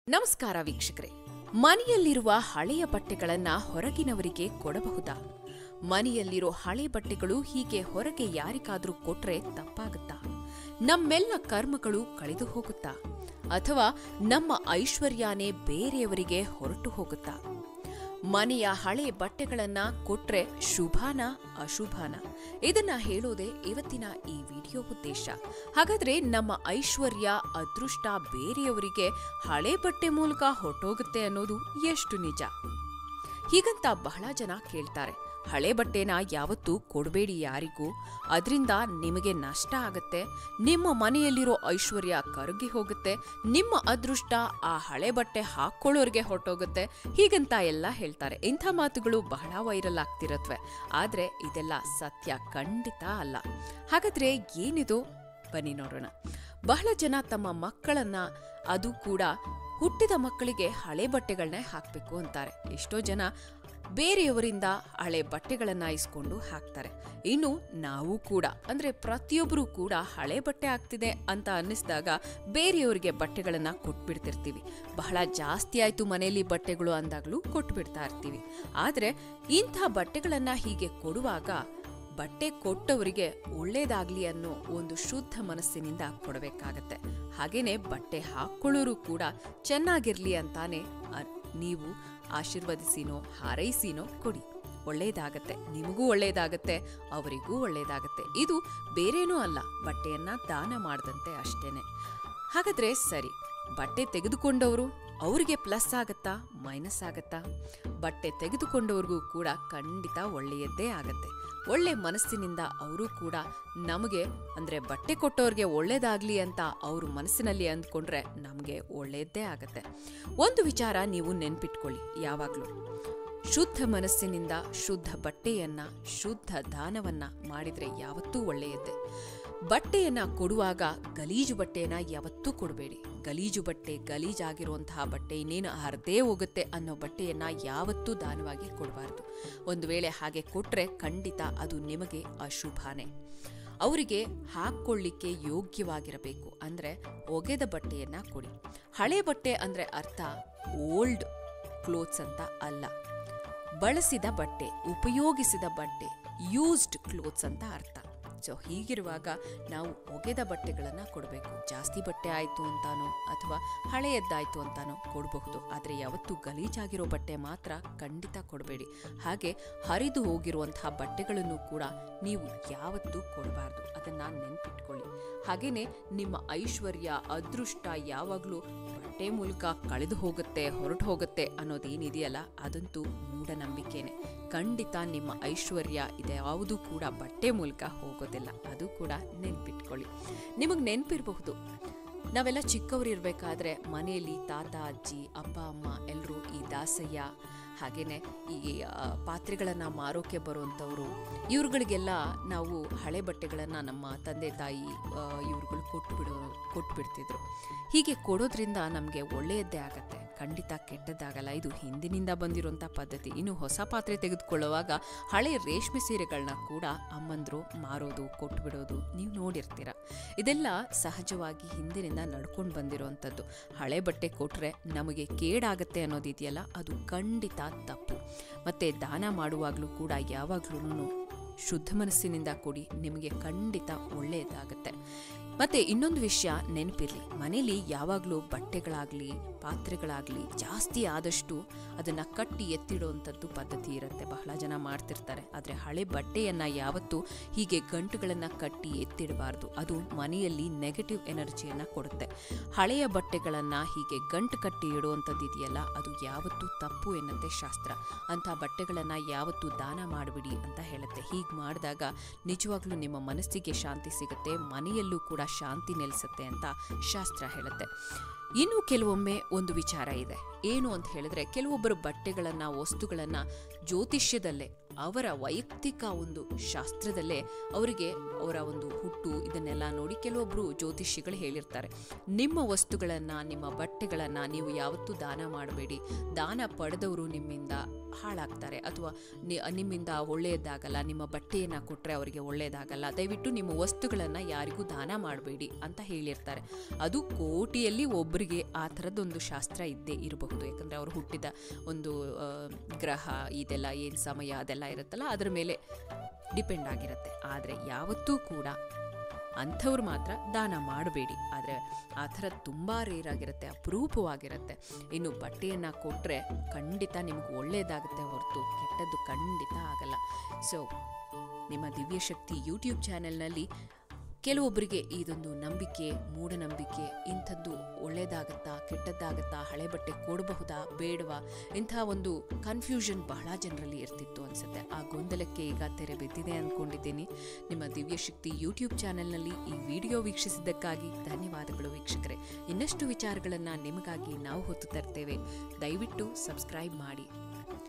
ನಮಸ್ಕಾರ ವೀಕ್ಷಕರೇ ಮನೆಯಲ್ಲಿರುವ ಹಳೆಯ ಬಟ್ಟೆಗಳನ್ನ ಹೊರಗಿನವರಿಗೆ ಕೊಡಬಹುದಾ ಮನೆಯಲ್ಲಿರೋ ಹಳೆ ಬಟ್ಟೆಗಳು ಹೀಗೆ ಹೊರಗೆ ಯಾರಿಗಾದ್ರೂ ಕೊಟ್ರೆ ತಪ್ಪಾಗುತ್ತಾ ನಮ್ಮೆಲ್ಲ ಕರ್ಮಗಳು ಕಳೆದು ಹೋಗುತ್ತಾ ಅಥವಾ ನಮ್ಮ ಐಶ್ವರ್ಯನೇ ಬೇರೆಯವರಿಗೆ ಹೊರಟು ಹೋಗುತ್ತಾ ಮನೆಯ ಹಳೆ ಬಟ್ಟೆಗಳನ್ನ ಕೊಟ್ರೆ ಶುಭಾನ ಅಶುಭಾನ ಇದನ್ನ ಹೇಳೋದೇ ಇವತ್ತಿನ ಈ ವಿಡಿಯೋ ಉದ್ದೇಶ ಹಾಗಾದ್ರೆ ನಮ್ಮ ಐಶ್ವರ್ಯ ಅದೃಷ್ಟ ಬೇರೆಯವರಿಗೆ ಹಳೆ ಬಟ್ಟೆ ಮೂಲಕ ಹೊಟ್ಟೋಗುತ್ತೆ ಅನ್ನೋದು ಎಷ್ಟು ನಿಜ ಹೀಗಂತ ಬಹಳ ಜನ ಕೇಳ್ತಾರೆ ಹಳೆ ಬಟ್ಟೆನ ಯಾವತ್ತೂ ಕೊಡಬೇಡಿ ಯಾರಿಗೂ ಅದರಿಂದ ನಿಮಗೆ ನಷ್ಟ ಆಗತ್ತೆ ನಿಮ್ಮ ಮನೆಯಲ್ಲಿರೋ ಐಶ್ವರ್ಯ ಕರಗಿ ಹೋಗುತ್ತೆ ನಿಮ್ಮ ಅದೃಷ್ಟ ಆ ಹಳೆ ಬಟ್ಟೆ ಹಾಕೊಳ್ಳೋರಿಗೆ ಹೊರಟೋಗುತ್ತೆ ಹೀಗಂತ ಎಲ್ಲ ಹೇಳ್ತಾರೆ ಇಂಥ ಮಾತುಗಳು ಬಹಳ ವೈರಲ್ ಆಗ್ತಿರತ್ವೆ ಆದ್ರೆ ಇದೆಲ್ಲ ಸತ್ಯ ಖಂಡಿತ ಅಲ್ಲ ಹಾಗಾದ್ರೆ ಏನಿದು ಬನ್ನಿ ನೋಡೋಣ ಬಹಳ ಜನ ತಮ್ಮ ಮಕ್ಕಳನ್ನ ಅದು ಕೂಡ ಹುಟ್ಟಿದ ಮಕ್ಕಳಿಗೆ ಹಳೆ ಬಟ್ಟೆಗಳನ್ನೇ ಹಾಕಬೇಕು ಅಂತಾರೆ ಎಷ್ಟೋ ಜನ ಬೇರೆಯವರಿಂದ ಹಳೆ ಬಟ್ಟೆಗಳನ್ನ ಇಸ್ಕೊಂಡು ಹಾಕ್ತಾರೆ ಇನ್ನು ನಾವು ಕೂಡ ಅಂದ್ರೆ ಪ್ರತಿಯೊಬ್ಬರು ಕೂಡ ಹಳೆ ಬಟ್ಟೆ ಆಗ್ತಿದೆ ಅಂತ ಅನ್ನಿಸಿದಾಗ ಬೇರೆಯವರಿಗೆ ಬಟ್ಟೆಗಳನ್ನ ಕೊಟ್ಬಿಡ್ತಿರ್ತೀವಿ ಬಹಳ ಜಾಸ್ತಿ ಆಯ್ತು ಮನೆಯಲ್ಲಿ ಬಟ್ಟೆಗಳು ಅಂದಾಗ್ಲೂ ಕೊಟ್ಬಿಡ್ತಾ ಇರ್ತೀವಿ ಆದ್ರೆ ಇಂಥ ಬಟ್ಟೆಗಳನ್ನ ಹೀಗೆ ಕೊಡುವಾಗ ಬಟ್ಟೆ ಕೊಟ್ಟವರಿಗೆ ಒಳ್ಳೇದಾಗ್ಲಿ ಅನ್ನೋ ಒಂದು ಶುದ್ಧ ಮನಸ್ಸಿನಿಂದ ಕೊಡಬೇಕಾಗತ್ತೆ ಹಾಗೇನೆ ಬಟ್ಟೆ ಹಾಕೊಳ್ಳೋರು ಕೂಡ ಚೆನ್ನಾಗಿರ್ಲಿ ಅಂತಾನೆ ಅ- ನೀವು ಆಶೀರ್ವದಿಸಿನೋ ಹಾರೈಸಿನೋ ಕೊಡಿ ಒಳ್ಳೇದಾಗತ್ತೆ ನಿಮಗೂ ಒಳ್ಳೇದಾಗತ್ತೆ ಅವರಿಗೂ ಒಳ್ಳೇದಾಗತ್ತೆ ಇದು ಬೇರೇನೂ ಅಲ್ಲ ಬಟ್ಟೆಯನ್ನ ದಾನ ಮಾಡದಂತೆ ಅಷ್ಟೇನೆ ಹಾಗಾದ್ರೆ ಸರಿ ಬಟ್ಟೆ ತೆಗೆದುಕೊಂಡವರು ಅವರಿಗೆ ಪ್ಲಸ್ ಆಗತ್ತಾ ಮೈನಸ್ ಆಗತ್ತಾ ಬಟ್ಟೆ ತೆಗೆದುಕೊಂಡವ್ರಿಗೂ ಕೂಡ ಖಂಡಿತ ಒಳ್ಳೆಯದ್ದೇ ಆಗತ್ತೆ ಒಳ್ಳೆ ಮನಸ್ಸಿನಿಂದ ಅವರು ಕೂಡ ನಮಗೆ ಅಂದ್ರೆ ಬಟ್ಟೆ ಕೊಟ್ಟವ್ರಿಗೆ ಒಳ್ಳೇದಾಗ್ಲಿ ಅಂತ ಅವ್ರ ಮನಸ್ಸಿನಲ್ಲಿ ಅಂದ್ಕೊಂಡ್ರೆ ನಮಗೆ ಒಳ್ಳೆಯದ್ದೇ ಆಗತ್ತೆ ಒಂದು ವಿಚಾರ ನೀವು ನೆನ್ಪಿಟ್ಕೊಳ್ಳಿ ಯಾವಾಗಲೂ ಶುದ್ಧ ಮನಸ್ಸಿನಿಂದ ಶುದ್ಧ ಬಟ್ಟೆಯನ್ನ ಶುದ್ಧ ದಾನವನ್ನ ಮಾಡಿದ್ರೆ ಯಾವತ್ತೂ ಒಳ್ಳೆಯದ್ದೇ ಬಟ್ಟೆಯನ್ನ ಕೊಡುವಾಗ ಗಲೀಜು ಬಟ್ಟೆಯನ್ನ ಯಾವತ್ತೂ ಕೊಡಬೇಡಿ ಗಲೀಜು ಬಟ್ಟೆ ಗಲೀಜಾಗಿರುವಂತಹ ಬಟ್ಟೆ ಇನ್ನೇನು ಹರಿದೇ ಹೋಗುತ್ತೆ ಅನ್ನೋ ಬಟ್ಟೆಯನ್ನ ಯಾವತ್ತೂ ದಾನವಾಗಿ ಕೊಡಬಾರ್ದು ಒಂದು ವೇಳೆ ಹಾಗೆ ಕೊಟ್ರೆ ಖಂಡಿತ ಅದು ನಿಮಗೆ ಅಶುಭಾನೇ ಅವರಿಗೆ ಹಾಕ್ಕೊಳ್ಳಿಕ್ಕೆ ಯೋಗ್ಯವಾಗಿರಬೇಕು ಅಂದ್ರೆ ಒಗೆದ ಬಟ್ಟೆಯನ್ನ ಕೊಡಿ ಹಳೆ ಬಟ್ಟೆ ಅಂದ್ರೆ ಅರ್ಥ ಓಲ್ಡ್ ಕ್ಲೋತ್ಸ್ ಅಂತ ಅಲ್ಲ ಬಳಸಿದ ಬಟ್ಟೆ ಉಪಯೋಗಿಸಿದ ಬಟ್ಟೆ ಯೂಸ್ಡ್ ಕ್ಲೋತ್ಸ್ ಅಂತ ಅರ್ಥ ಸೊ ಹೀಗಿರುವಾಗ ನಾವು ಒಗೆದ ಬಟ್ಟೆಗಳನ್ನು ಕೊಡಬೇಕು ಜಾಸ್ತಿ ಬಟ್ಟೆ ಆಯಿತು ಅಂತಾನೋ ಅಥವಾ ಹಳೆಯದ್ದಾಯಿತು ಅಂತಾನೋ ಕೊಡಬಹುದು ಆದರೆ ಯಾವತ್ತೂ ಗಲೀಜಾಗಿರೋ ಬಟ್ಟೆ ಮಾತ್ರ ಖಂಡಿತ ಕೊಡಬೇಡಿ ಹಾಗೆ ಹರಿದು ಹೋಗಿರುವಂತಹ ಬಟ್ಟೆಗಳನ್ನು ಕೂಡ ನೀವು ಯಾವತ್ತೂ ಕೊಡಬಾರ್ದು ಅದನ್ನು ನೆನ್ಪಿಟ್ಕೊಳ್ಳಿ ಹಾಗೇನೆ ನಿಮ್ಮ ಐಶ್ವರ್ಯ ಅದೃಷ್ಟ ಯಾವಾಗಲೂ ಬಟ್ಟೆ ಮೂಲಕ ಕಳೆದು ಹೋಗುತ್ತೆ ಹೊರಟು ಹೋಗುತ್ತೆ ಅನ್ನೋದೇನಿದೆಯಲ್ಲ ಅದಂತೂ ಮೂಢನಂಬಿಕೆನೆ ಖಂಡಿತ ನಿಮ್ಮ ಐಶ್ವರ್ಯ ಇದೆ ಯಾವುದೂ ಕೂಡ ಬಟ್ಟೆ ಮೂಲಕ ಹೋಗೋದಿಲ್ಲ ಅದು ಕೂಡ ನೆನ್ಪಿಟ್ಕೊಳ್ಳಿ ನಿಮಗೆ ನೆನಪಿರಬಹುದು ನಾವೆಲ್ಲ ಚಿಕ್ಕವರಿರ್ಬೇಕಾದ್ರೆ ಮನೆಯಲ್ಲಿ ತಾತ ಅಜ್ಜಿ ಅಪ್ಪ ಅಮ್ಮ ಎಲ್ಲರೂ ಈ ದಾಸಯ್ಯ ಹಾಗೇನೆ ಈ ಆ, ಪಾತ್ರೆಗಳನ್ನ ಮಾರೋಕೆ ಬರುವಂಥವ್ರು ಇವ್ರುಗಳಿಗೆಲ್ಲ ನಾವು ಹಳೆ ಬಟ್ಟೆಗಳನ್ನು ನಮ್ಮ ತಂದೆ ತಾಯಿ ಆ, ಇವ್ರುಗಳು ಕೊಟ್ಟು ಬಿಡೋ ಕೊಟ್ಟು ಬಿಡ್ತಿದ್ರು ಹೀಗೆ ಕೊಡೋದ್ರಿಂದ ನಮಗೆ ಒಳ್ಳೆಯದ್ದೇ ಆಗತ್ತೆ ಖಂಡಿತ ಕೆಟ್ಟದ್ದಾಗಲ್ಲ ಇದು ಹಿಂದಿನಿಂದ ಬಂದಿರುವಂಥ ಪದ್ಧತಿ ಇನ್ನು ಹೊಸ ಪಾತ್ರೆ ತೆಗೆದುಕೊಳ್ಳುವಾಗ ಹಳೆ ರೇಷ್ಮೆ ಸೀರೆಗಳನ್ನ ಕೂಡ ಅಮ್ಮಂದ್ರು ಮಾರೋದು ಕೊಟ್ಟು ಬಿಡೋದು ನೀವು ನೋಡಿರ್ತೀರ ಇದೆಲ್ಲ ಸಹಜವಾಗಿ ಹಿಂದಿನಿಂದ ನಡ್ಕೊಂಡು ಬಂದಿರುವಂಥದ್ದು ಹಳೆ ಬಟ್ಟೆ ಕೊಟ್ರೆ ನಮಗೆ ಕೇಡಾಗತ್ತೆ ಅನ್ನೋದಿದೆಯಲ್ಲ ಅದು ಖಂಡಿತ ತಪ್ಪು ಮತ್ತೆ ದಾನ ಮಾಡುವಾಗಲೂ ಕೂಡ ಯಾವಾಗ್ಲೂ ಶುದ್ಧ ಮನಸ್ಸಿನಿಂದ ಕೊಡಿ ನಿಮಗೆ ಖಂಡಿತ ಒಳ್ಳೆಯದಾಗತ್ತೆ ಮತ್ತೆ ಇನ್ನೊಂದು ವಿಷಯ ನೆನಪಿರ್ಲಿ ಮನೇಲಿ ಯಾವಾಗಲೂ ಬಟ್ಟೆಗಳಾಗ್ಲಿ ಪಾತ್ರೆಗಳಾಗ್ಲಿ ಜಾಸ್ತಿ ಆದಷ್ಟು ಅದನ್ನ ಕಟ್ಟಿ ಎತ್ತಿಡುವಂಥದ್ದು ಪದ್ಧತಿ ಇರುತ್ತೆ ಬಹಳ ಜನ ಮಾಡ್ತಿರ್ತಾರೆ ಆದರೆ ಹಳೆ ಬಟ್ಟೆಯನ್ನ ಯಾವತ್ತೂ ಹೀಗೆ ಗಂಟುಗಳನ್ನ ಕಟ್ಟಿ ಎತ್ತಿಡಬಾರ್ದು ಅದು ಮನೆಯಲ್ಲಿ ನೆಗೆಟಿವ್ ಎನರ್ಜಿಯನ್ನ ಕೊಡುತ್ತೆ ಹಳೆಯ ಬಟ್ಟೆಗಳನ್ನ ಹೀಗೆ ಗಂಟು ಕಟ್ಟಿ ಇಡುವಂಥದ್ದು ಇದೆಯಲ್ಲ ಅದು ಯಾವತ್ತೂ ತಪ್ಪು ಎನ್ನುತ್ತೆ ಶಾಸ್ತ್ರ ಅಂಥ ಬಟ್ಟೆಗಳನ್ನ ಯಾವತ್ತೂ ದಾನ ಮಾಡಿಬಿಡಿ ಅಂತ ಹೇಳುತ್ತೆ ಹೀಗೆ ಮಾಡಿದಾಗ ನಿಜವಾಗ್ಲೂ ನಿಮ್ಮ ಮನಸ್ಸಿಗೆ ಶಾಂತಿ ಸಿಗುತ್ತೆ ಮನೆಯಲ್ಲೂ ಕೂಡ ಶಾಂತಿ ನೆಲೆಸುತ್ತೆ ಅಂತ ಶಾಸ್ತ್ರ ಹೇಳುತ್ತೆ ಇನ್ನು ಕೆಲವೊಮ್ಮೆ ಒಂದು ವಿಚಾರ ಇದೆ ಏನು ಅಂತ ಹೇಳಿದ್ರೆ ಕೆಲವೊಬ್ಬರು ಬಟ್ಟೆಗಳನ್ನ ವಸ್ತುಗಳನ್ನ ಜ್ಯೋತಿಷ್ಯದಲ್ಲೇ ಅವರ ವೈಯಕ್ತಿಕ ಒಂದು ಶಾಸ್ತ್ರದಲ್ಲೇ ಅವರಿಗೆ ಅವರ ಒಂದು ಹುಟ್ಟು ಇದನ್ನೆಲ್ಲ ನೋಡಿ ಕೆಲವೊಬ್ರು ಜ್ಯೋತಿಷಿಗಳು ಹೇಳಿರ್ತಾರೆ ನಿಮ್ಮ ವಸ್ತುಗಳನ್ನ ನಿಮ್ಮ ಬಟ್ಟೆಗಳನ್ನ ನೀವು ಯಾವತ್ತೂ ದಾನ ಮಾಡಬೇಡಿ ದಾನ ಪಡೆದವರು ನಿಮ್ಮಿಂದ ಹಾಳಾಗ್ತಾರೆ ಅಥವಾ ನಿ- ನಿಮ್ಮಿಂದ ಒಳ್ಳೆಯದಾಗಲ್ಲ ನಿಮ್ಮ ಬಟ್ಟೆಯನ್ನ ಕೊಟ್ರೆ ಅವರಿಗೆ ಒಳ್ಳೆಯದಾಗಲ್ಲ ದಯವಿಟ್ಟು ನಿಮ್ಮ ವಸ್ತುಗಳನ್ನ ಯಾರಿಗೂ ದಾನ ಮಾಡಬೇಡಿ ಅಂತ ಹೇಳಿರ್ತಾರೆ ಅದು ಕೋಟಿಯಲ್ಲಿ ಒಬ್ಬರಿಗೆ ಕೆಲವೊಬ್ಬರಿಗೆ ಆ ಥರದ್ದೊಂದು ಶಾಸ್ತ್ರ ಇದ್ದೇ ಇರಬಹುದು ಯಾಕಂದರೆ ಅವರು ಹುಟ್ಟಿದ ಒಂದು ಆ, ಗ್ರಹ ಇದೆಲ್ಲ ಏನು ಸಮಯ ಅದೆಲ್ಲ ಇರುತ್ತಲ್ಲ ಅದರ ಮೇಲೆ ಡಿಪೆಂಡ್ ಆಗಿರುತ್ತೆ ಆದರೆ ಯಾವತ್ತೂ ಕೂಡ ಅಂಥವ್ರು ಮಾತ್ರ ದಾನ ಮಾಡಬೇಡಿ ಆದರೆ ಆ ಥರ ತುಂಬ ರೇರ್ ಆಗಿರುತ್ತೆ ಅಪರೂಪವಾಗಿರುತ್ತೆ ಇನ್ನು ಬಟ್ಟೆಯನ್ನು ಕೊಟ್ಟರೆ ಖಂಡಿತ ನಿಮಗೆ ಒಳ್ಳೆಯದಾಗುತ್ತೆ ಹೊರತು ಕೆಟ್ಟದ್ದು ಖಂಡಿತ ಆಗಲ್ಲ ಸೊ ನಿಮ್ಮ ದಿವ್ಯಶಕ್ತಿ ಯೂಟ್ಯೂಬ್ ಚಾನೆಲ್ನಲ್ಲಿ ಕೆಲವೊಬ್ಬರಿಗೆ ಇದೊಂದು ನಂಬಿಕೆ ಮೂಢನಂಬಿಕೆ ಇಂಥದ್ದು ಒಳ್ಳೇದಾಗತ್ತಾ ಕೆಟ್ಟದ್ದಾಗತ್ತಾ ಹಳೆ ಬಟ್ಟೆ ಕೊಡಬಹುದಾ ಬೇಡವಾ ಇಂಥ ಒಂದು ಕನ್ಫ್ಯೂಷನ್ ಬಹಳ ಜನರಲ್ಲಿ ಇರ್ತಿತ್ತು ಅನ್ಸುತ್ತೆ ಆ ಗೊಂದಲಕ್ಕೆ ಈಗ ತೆರೆ ಬಿದ್ದಿದೆ ಅಂದ್ಕೊಂಡಿದ್ದೀನಿ ನಿಮ್ಮ ದಿವ್ಯಶಕ್ತಿ ಯೂಟ್ಯೂಬ್ ಚಾನೆಲ್ನಲ್ಲಿ ಈ ವಿಡಿಯೋ ವೀಕ್ಷಿಸಿದ್ದಕ್ಕಾಗಿ ಧನ್ಯವಾದಗಳು ವೀಕ್ಷಕರೇ ಇನ್ನಷ್ಟು ವಿಚಾರಗಳನ್ನು ನಿಮಗಾಗಿ ನಾವು ಹೊತ್ತು ತರ್ತೇವೆ ದಯವಿಟ್ಟು ಸಬ್ಸ್ಕ್ರೈಬ್ ಮಾಡಿ